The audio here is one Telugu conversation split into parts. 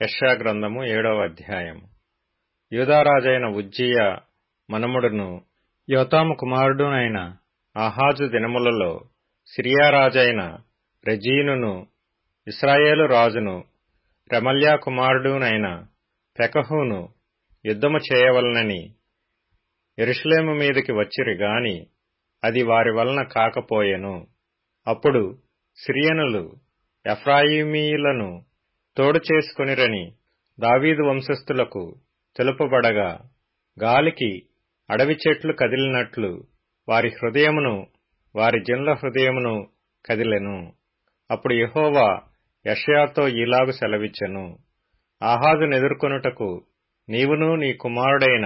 యెషయా ఏడవ అధ్యాయము యూదారాజైన ఉజ్జియ మనుమడును యోతాము కుమారుడునైన ఆహాజు దినములలో సిరియా రాజైన రెజీనును ఇస్రాయేలు రాజును రెమల్యా కుమారుడునైన పెకహును యుద్ధము చేయవలనని యెరూషలేము మీదికి వచ్చిరి గాని అది వారి వలన కాకపోయెను అప్పుడు సిరియనులు ఎఫ్రాయిమీయులను తోడు చేసుకొనిరని దావీదు వంశస్థులకు తెలుపబడగా గాలికి అడవి చెట్లు కదిలినట్లు వారి హృదయమును వారి జనుల హృదయమును కదిలెను అప్పుడు యెహోవా యెషయాతో ఈలాగు సెలవిచ్చెను ఆహాజునెదుర్కొనుటకు నీవును నీ కుమారుడైన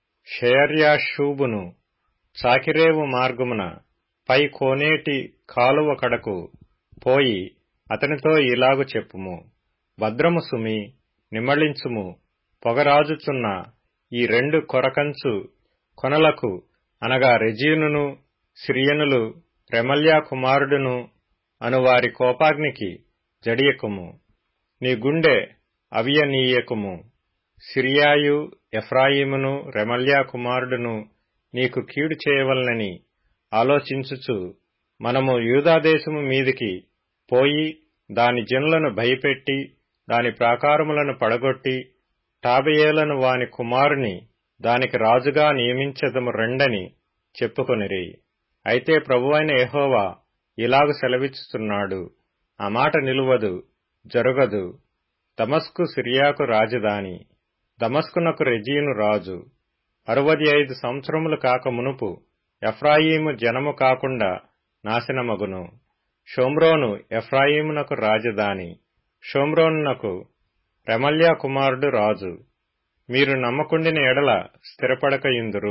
షయర్యాషూబును చాకిరేవు మార్గమున పై కోనేటి కాలువ కడకు పోయి అతనితో ఇలాగు చెప్పుము భద్రము సుమి నిమ్మళించుము పొగరాజుచున్న ఈ రెండు కొరకంచు కొనలకు అనగా రెజీనును సిరియనులు రెమల్యా కుమారుడును అను వారి కోపాగ్నికి జడియకుము నీ గుండె అవియనీయకుము సిరియాయు ఎఫ్రాయిమును రెమల్యా కుమారుడును నీకు కీడు చేయవలనని ఆలోచించుచు మనము యూదాదేశము మీదికి పోయి దాని జనులను భయపెట్టి దాని ప్రాకారములను పడగొట్టి టాబెయేలను వాని కుమారుని దానికి రాజుగా నియమించదము రెండని చెప్పుకొనిరి అయితే ప్రభువైన యెహోవా ఇలాగు సెలవిచ్చుతున్నాడు ఆ మాట నిలువదు జరగదు దమస్కు సిరియాకు రాజధాని దమస్కునకు రెజీను రాజు అరవది ఐదు సంవత్సరములు కాక మునుపు ఎఫ్రాయిము జనము కాకుండా నాశనమగును షోమ్రోను ఎఫ్రాయిమునకు రాజధాని షోమ్రోనునకు రెమల్యా కుమారుడు రాజు మీరు నమ్మకుండిన ఎడల స్థిరపడక ఇందురు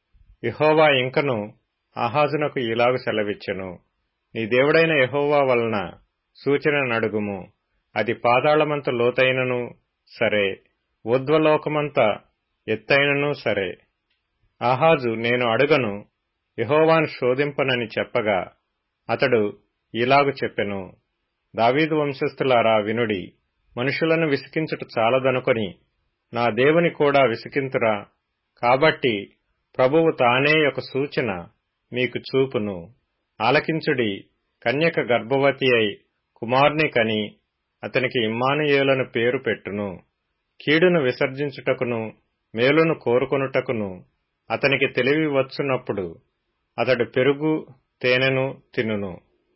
యహోవా ఇంకను ఆహాజునకు ఇలాగు సెలవిచ్చెను నీ దేవుడైన యహోవా వలన సూచన నడుగుము అది పాతాళమంత లోతైనను సరే ఊర్ధ్వలోకమంత ఎత్తైనను సరే ఆహాజు నేను అడుగను యహోవాను శోధింపనని చెప్పగా అతడు ఇలాగు చెప్పెను దావీదు వంశస్థులారా వినుడి మనుషులను విసికించుట చాలదనుకొని నా దేవుని కూడా విసికింతురా కాబట్టి ప్రభువు తానే ఒక సూచన మీకు చూపును ఆలకించుడి కన్యక గర్భవతి అయి కుమార్ని కని అతనికి ఇమ్మానుయేలను పేరు పెట్టును కీడును విసర్జించుటకును మేలును కోరుకొనుటకును అతనికి తెలివి వచ్చునప్పుడు అతడు పెరుగు తేనెను తినును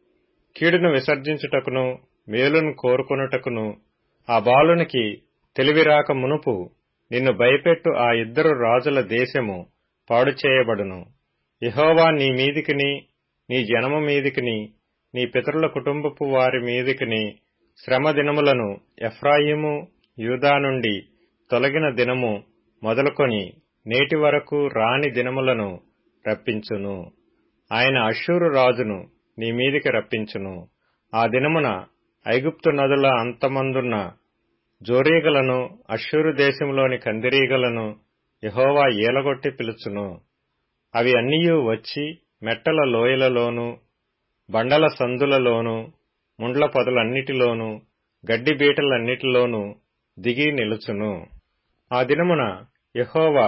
కీడును విసర్జించుటకును మేలును కోరుకొనుటకును ఆ బాలునికి తెలివిరాక మునుపు నిన్ను భయపెట్టు ఆ ఇద్దరు రాజుల దేశము పాడు చేయబడును ఇహోవా నీ మీదికిని నీ జనము మీదికిని నీ పితరుల కుటుంబపు వారి మీదికిని శ్రమ దినములను ఎఫ్రాయిము యూదా నుండి తొలగిన దినము మొదలుకొని నేటి వరకు రాని దినములను రప్పించును ఆయన అషూరు రాజును నీ మీదికి రప్పించును ఆ దినమున ఐగుప్తు నదుల అంతమందున్న జోరీగలను అషూరు దేశంలోని కందిరీగలను యహోవా ఏలగొట్టి పిలుచును అవి అన్నియూ వచ్చి మెట్టల లోయలలోనూ బండల సందులలోనూ ముండ్ల పొదలన్నిటిలోనూ గడ్డి బీటలన్నిటిలోనూ దిగి నిలుచును ఆ దినమున యహోవా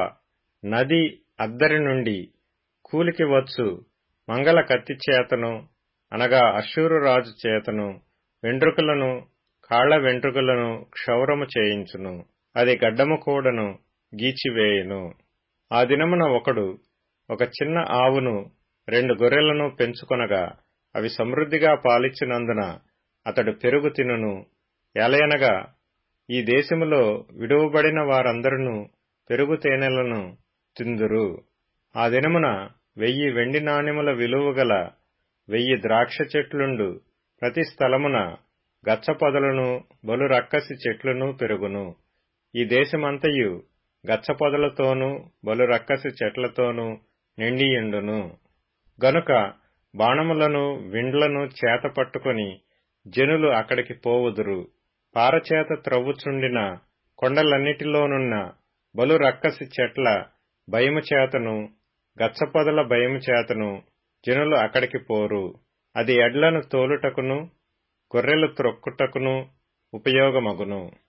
నది అద్దరి నుండి కూలికి వచ్చు మంగళ కత్తి చేతను అనగా అశూరు రాజు చేతను వెంట్రుకలను కాళ్ల వెంట్రుకలను క్షౌరము చేయించును అది గడ్డము కూడను గీచివేయును ఆ దినమున ఒకడు ఒక చిన్న ఆవును రెండు గొర్రెలను పెంచుకొనగా అవి సమృద్ధిగా పాలిచ్చినందున అతడు పెరుగు తినును ఎలయనగా ఈ దేశములో విడువబడిన వారందరూ పెరుగు తేనెలను తిందురు ఆ దినమున వెయ్యి వెండి నాణెముల విలువ గల వెయ్యి ద్రాక్ష చెట్లుండు ప్రతి స్థలమున గచ్చ పొదలను బలు రక్కసి చెట్లును పెరుగును ఈ దేశమంతయు గచ్చ పొదలతోనూ బలు రక్కసి చెట్లతోనూ నిండియుండును గనుక బాణములను విండ్లను చేత పట్టుకొని జనులు అక్కడికి పోవుదురు పారచేత త్రవ్వుచుండిన కొండలన్నిటిలోనున్న బలు రక్కసి చెట్ల భయము చేతను గచ్చపొదల భయము చేతను జనులు అక్కడికి పోరు అది ఎడ్లను తోలుటకును గొర్రెలు త్రొక్కుటకును ఉపయోగమగును